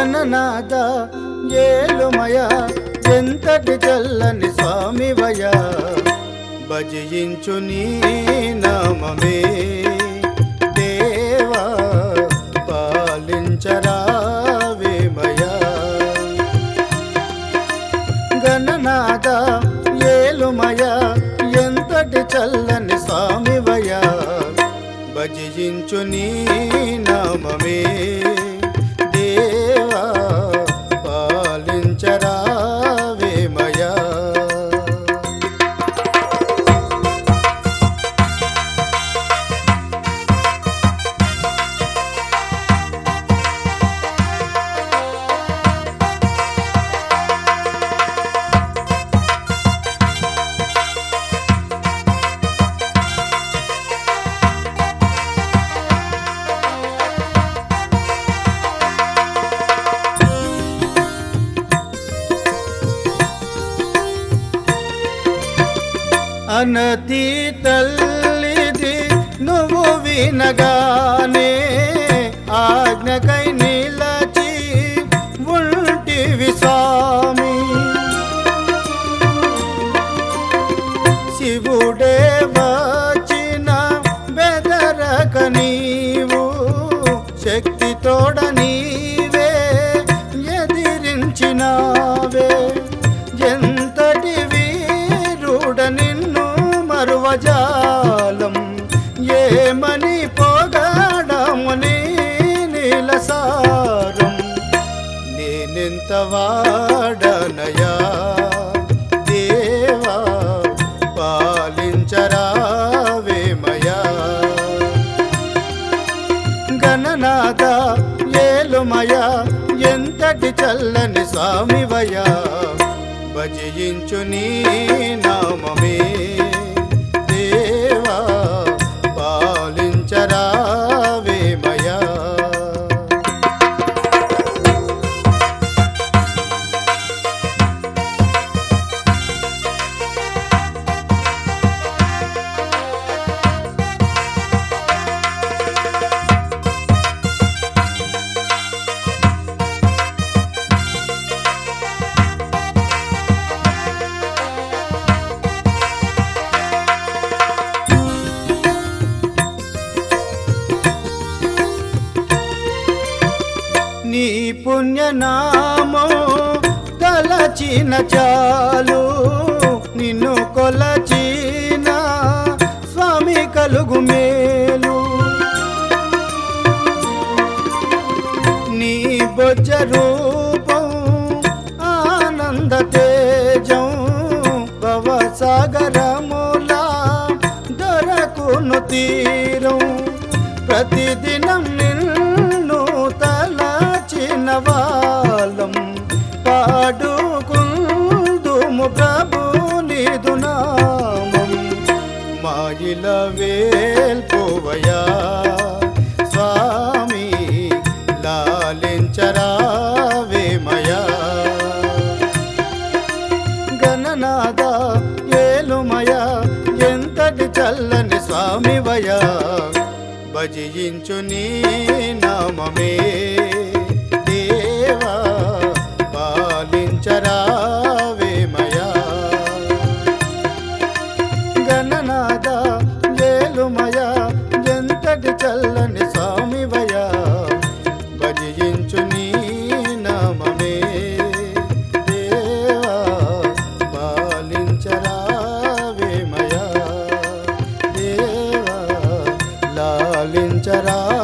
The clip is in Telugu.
గణనాథ ఏలుమయ ఎంతటి చల్లని స్వామివయ భజించు నీ నామమే దేవా పాలించరావేమయా గణనాథ ఏలుమయ ఎంతటి చల్లని స్వామివయ భజించు నీ నామమే దేవా పాలించరావేమయా అనతి తల్లిది నువ్వు వినగానే ఆజ్ఞకై నిలచి ఉంటివి స్వామి శివుడే వచ్చిన బెదరక నీవు శక్తి తోడ నీవే ఎదిరించినావే ఎంతటి వీరుడ నిన్ను మరువజాలం ఏమని పోగాడముని నీలసారం నేనెంత వాడనయా దేవా పాలించరావేమయా గణనాథ ఏలుమయ ఎంతటి చల్లని స్వామివయ భజించు నీ నామమే దేవా పాలించరావేమయా నీ పుణ్యనామం తలచిన చాలు నిన్ను కొలచిన స్వామి కలుగు మేలు నీ బొజ్జ రూపం ఆనంద తేజం భవసాగరములా దొరకును తీరం ప్రతిదినం నిన్ను తలచిన వాళ్ళం పాడుకుందుము ప్రభు నీదు నామం మాయిల వేల్పోవయా స్వామి లాలించరావేమయా గణనాథ ఏలుమయ ఎంతటి చల్లని స్వామివయ భజించు నీ నామమే దేవా పాలించరావేమయా గణనాథ ఏలుమయ ఎంతటి చల్లని స్వామివయ భజించు నీ నామమే దేవా పాలించరావేమయా దేవా లాలించరా